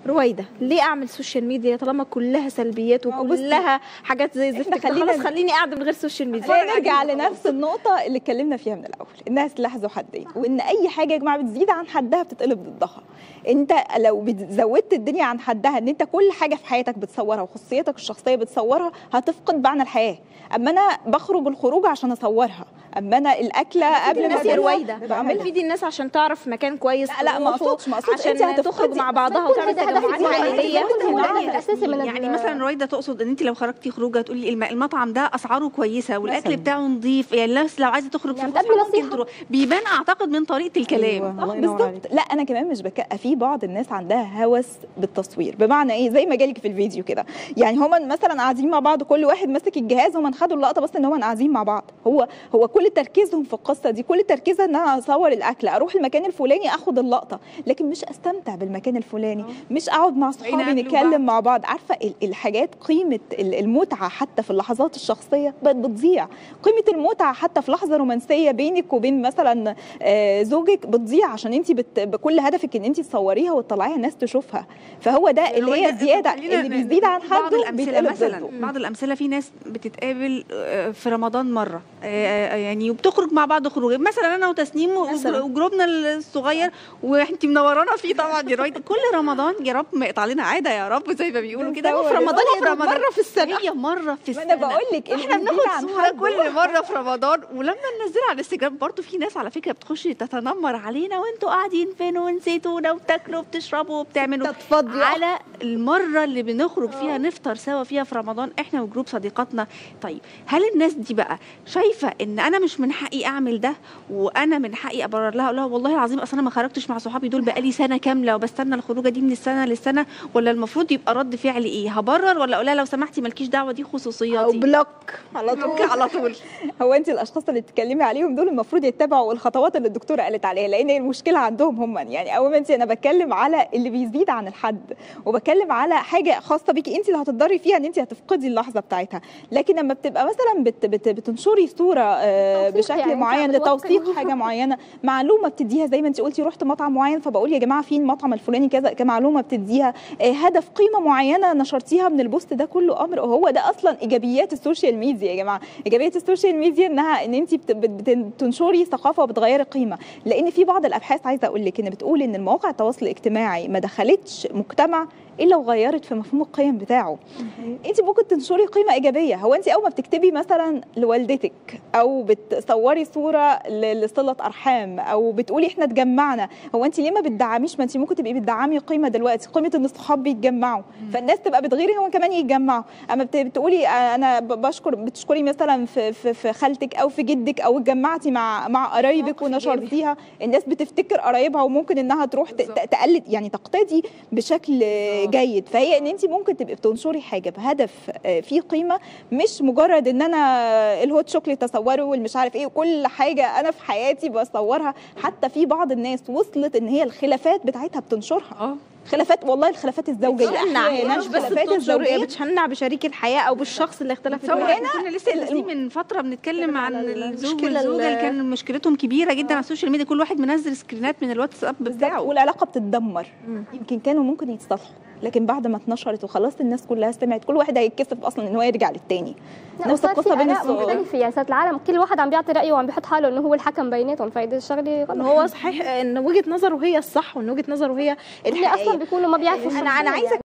رويده ليه اعمل سوشيال ميديا طالما كلها سلبيات ما هو بصي، وكلها حاجات زي الزفت إحنا كده، خلينا- خلاص خليني قاعده من غير سوشيال ميديا خلينا نرجع لنفس النقطة اللي اتكلمنا فيها من الأول إنها سلاح ذو حدين وإن أي حاجة يا جماعة بتزيد عن حدها بتتقلب ضدها أنت لو بت- زودت الدنيا عن حدها إن أنت كل حاجة في حياتك بتصورها وخصوصيتك الشخصية بتصورها هتفقد معنى الحياة أما أنا بخرج الخروج عشان أصورها أما أنا الأكلة قبل ما الناس يا أكلها رويده بعملها. بتفيد الناس عشان تعرف مكان كويس لا لا ما تروحه، اقصدش ما اقصدش عشان انت هتفقدي تخرج مع بعضها وتعمل ده هدف تجمعات الدعاية. عائليه ده يعني الهدف الأساسي من يعني ال- مثلا رويده تقصد ان انت لو خرجتي خروجه تقولي الم- المطعم ده اسعاره كويسه والاكل مثلاً. بتاعه نظيف يعني الناس لو عايزه تخرج يعني في بتقدمي فسحة ممكن نصيحة. تروح بيبان اعتقد من طريقه الكلام أيوة. الله آه، ينور بالظبط عليك. لا انا كمان مش بك في بعض الناس عندها هوس بالتصوير بمعنى ايه زي ما جالك في الفيديو كده يعني هما مثلا قاعدين مع بعض كل واحد ماسك الجهاز هما خدوا اللقطه بس ان هما قاعدين مع بعض هو هو كل تركيزهم في القصه دي كل تركيزها ان انا اصور الاكل اروح المكان الفلاني اخد اللقطه لكن مش استمتع بالمكان الفلاني مش اقعد مع صحابي قابلوا نتكلم بعض. مع بعض عارفه ال- الحاجات قيمه ال- المتعه حتى في اللحظات الشخصيه بقت بتضيع قيمه المتعه حتى في لحظه رومانسيه بينك وبين مثلا آه، زوجك بتضيع عشان انت بت... بكل هدفك ان انت تصوريها وتطلعيها الناس تشوفها فهو ده اللي هي رويدة، الزياده خلينا اللي ن- بيزيد عن نقول بعض حده الامثله بيتقلب مثلا ضده. بعض الامثله في ناس بتتقابل آه، في رمضان مره آه، يعني وبتخرج مع بعض خروج مثلا انا وتسنيم و- مثلاً. وجروبنا الصغير وانت منورانا فيه طبعا يا رويدة كل رمضان يا رب ما يقطع لنا عاده يا رب زي ما بيقولوا كده بنصور في رمضان يا دوب مرة في السنة. هي مره في ما السنه انا بقول لك احنا بناخد صوره كل مره في رمضان ولما ننزلها على الانستجرام برضو في ناس على فكره بتخش تتنمر علينا وانتوا قاعدين فين ونسيتونا وبتاكلوا وبتشربوا وبتعملوا تتفضلوا. على المره اللي بنخرج فيها نفطر سوا فيها في رمضان احنا وجروب صديقاتنا طيب هل الناس دي بقى شايفه ان انا مش من حقي اعمل ده وانا من حقي ابرر لها اقول لها والله العظيم اصل انا ما خرجتش مع صحابي دول بقالي سنه كامله وبستنى الخروجه دي من السنه للسنه ولا المفروض يبقى رد فعلي ايه هبرر ولا اقول لها لو سمحتي مالكيش دعوه دي او خصوصياتي بلوك على طول ممكن على طول هو انت الاشخاص اللي بتتكلمي عليهم دول المفروض يتبعوا الخطوات اللي الدكتوره قالت عليها لان المشكله عندهم هم يعني اول ما انت انا بتكلم على اللي بيزيد عن الحد وبتكلم على حاجه خاصه بيكي انت اللي هتضطري فيها ان انت هتفقدي اللحظه بتاعتها لكن لما بتبقى مثلا بت بت بتنشري صوره آه، توثيق بشكل يعني، معين بتوثقي. لتوثيق حاجه معينه معلومه بتديها زي ما انت قلتي رحت مطعم معين فبقول يا جماعه في المطعم الفلاني كذا كمعلومه بتديها آه، هدف قيمه معينه نشرتيها من البوست ده كله امر وهو ده اصلا ايجابيات السوشيال ميديا يا جماعه ايجابيات السوشيال ميديا انها ان انت بت- بت- بتنشري ثقافه وبتغيري قيمه لان في بعض الابحاث عايزه اقول لك ان بتقول ان المواقع التواصل الاجتماعي ما دخلتش مجتمع الا وغيرت في مفهوم القيم بتاعه انت ممكن تنشري قيمه ايجابيه هو انت اول ما بتكتبي مثلا لوالدتك او بتصوري صوره ل- لصله ارحام او بتقولي احنا اتجمعنا هو انت ليه ما بتدعميش ما انت ممكن تبقي بتدعمي قيمه دلوقتي قيمه ان الصحاب بيتجمعوا فالناس تبقى بتغيري هو كمان يتجمعوا اما بت- بتقولي آه، انا ب- بشكر بتشكري مثلا في, في, في خالتك او في جدك او اتجمعتي مع مع قرايبك ونشرتيها الناس بتفتكر قرايبها وممكن انها تروح ت- بالظبط. ت- تقلد يعني تقتدي بشكل جيد فهي ان انت ممكن تبقي بتنشري حاجه بهدف آه، فيه قيمه مش مجرد ان انا الهوت شوكليت اصوره والمش عارف ايه وكل حاجه انا في حياتي بصورها حتى في بعض الناس وصلت ان هي الخلافات بتاعتها بتنشرها اه خلافات والله الخلافات الزوجيه بتشنع هي أحياناً مش بس الخلافات بتنشر هي الزوجيه بتشنع بشريك الحياه او بالشخص اللي اختلفت تصور معاه احنا كنا لسه ال- نازلين من فتره بنتكلم عن على الزوج المشكلة والزوجه اللي ال- كان مشكلتهم كبيره جدا على السوشيال ميديا كل واحد منزل سكرينات من الواتساب بالظبط بتاعه والعلاقه بتتدمر مم. يمكن كانوا ممكن يتصالحوا لكن بعد ما اتنشرت وخلاص الناس كلها سمعت كل واحد هيتكسف اصلا ان هو يرجع للتاني لا نفس وصارت القصه في بين آراء الصغار مختلفة يعني صارت العالم كل واحد عم بيعطي رأيه وعم بيحط حاله انه هو الحكم بيناتهم فايدة الشغلة ان غلط هو صحيح ان وجهه نظره هي الصح وان وجهه نظره هي اللي الحقيقيه اصلا بيكونوا ما بيعرفوا أنا- أنا الشخصية عايزة يعني.